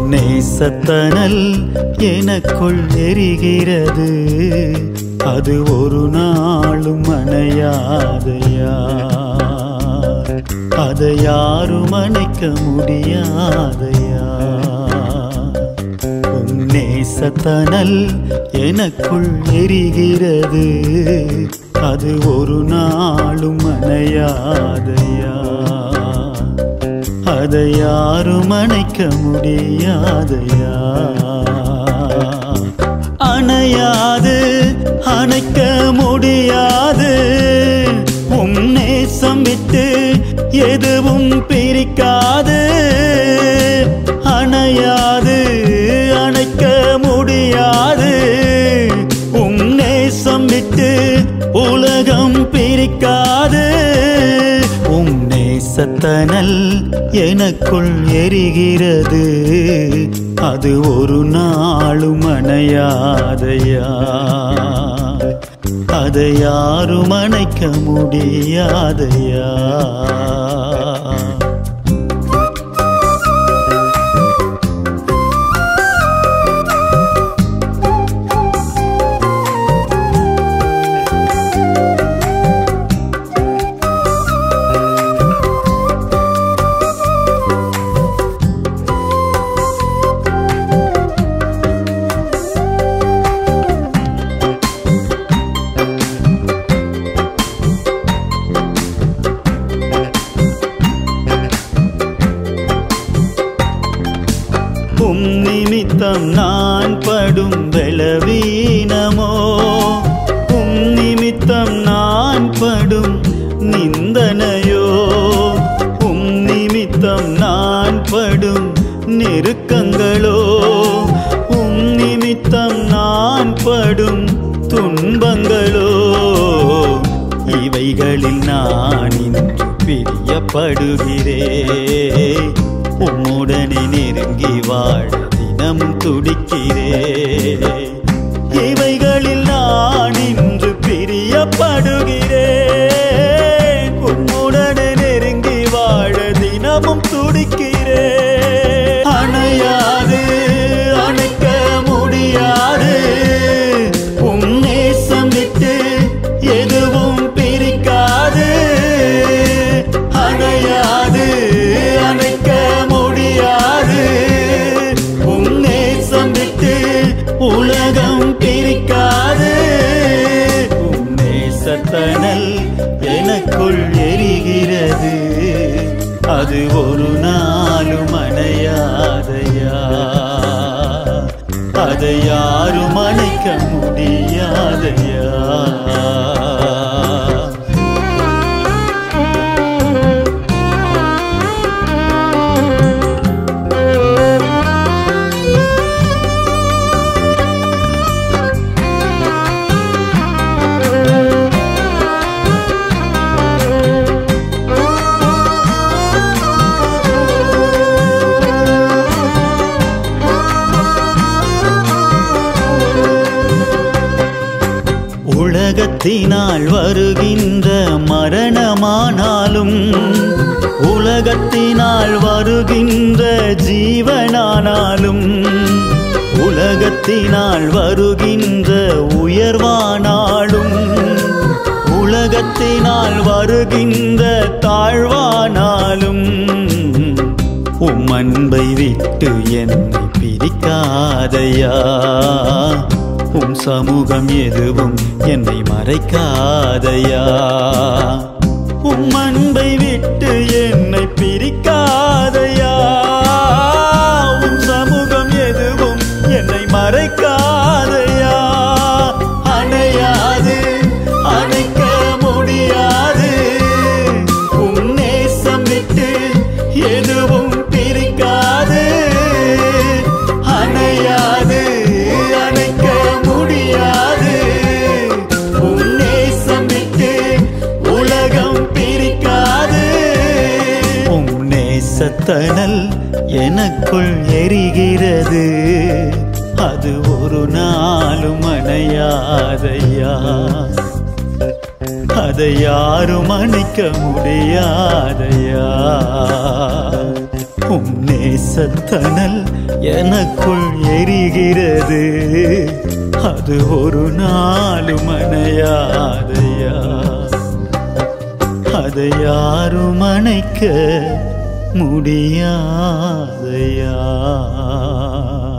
நேசத்தனல் எனக்குள் எரிகிறது அது ஒரு நாளும் அணையாதையா அதை யாரும் அணைக்க முடியாதையா உம் நேசத்தனல் எனக்குள் எரிகிறது அது ஒரு நாளும் அணையாதையா அதை யாரும் அணைக்க முடியாதையா அணையாது அணைக்க முடியாது உம் நேசம் விட்டு எதுவும் பிரிக்காது அணையாது அணைக்க முடியாது உம் நேசம் விட்டு உலகம் பிரிக்காது உம் நேசத்தனல் எனக்குள் எரிகிறது அது ஒரு நாளும் அணையாதையா அதை யாரும் அணைக்க முடியாதையா உம் நிமித்தம் நான் படும் பலவீனமோ உம் நிமித்தம் நான் படும் நிந்தனையோ உம் நிமித்தம் நான் படும் நெருக்கங்களோ உம் நிமித்தம் நான் படும் துன்பங்களோ இவைகளில் நான் இன்று பிரியப்படுகிறேன் உம்முடனே நெருங்கி வாழ தினமும் துடிக்கிறேன் இவைகளில் நான் இன்று பிரியப்படுகிறேன் உம்முடனே நெருங்கி வாழ தினமும் துடிக்கிறேன் அணையாது அணைக்க முடியாது உம் நேசம் விட்டு எதுவும் பிரிக்காது அணையாது அணைக்க முடியாது உம் நேசம் விட்டு உலகம் பிரிக்காது உம் நேசத்தனல் எனக்குள் எரிகிறது அது ஒரு நாளும் அணையாதையா அதை யாரும் அணைக்க முடியாதையா உலகத்தினால் வருகின்ற மரணமானாலும் உலகத்தினால் வருகின்ற ஜீவனானாலும் உலகத்தினால் வருகின்ற உயர்வானாலும் உலகத்தினால் வருகின்ற தாழ்வானாலும் உம் அன்பை விட்டு என்னை பிரிக்காதையா உம் சமூகம் எதுவும் என்னை மறைக்காதையா உம் அன்பை விட்டு என்னை பிரிக்காதையா உம் சமூகம் எதுவும் என்னை மறைக்காதையா அணையாது அணைக்க முடியாது உம் நேசம் விட்டு எதுவும் பிரிக்காது அணையாது அணைக்க முடியாது உம் நேசம் விட்டு உலகம் பிரிக்காது உம் நேசத்தனல் எனக்குள் எரிகிறது அது ஒரு நாளும் அணையாதையா அதை யாரும் அணைக்க முடியாதையா உம் நேசத்தனல் எனக்குள் எரிகிறது அது ஒரு நாளும் அணையாதையா அதை யாரும் அணைக்க முடியாதையா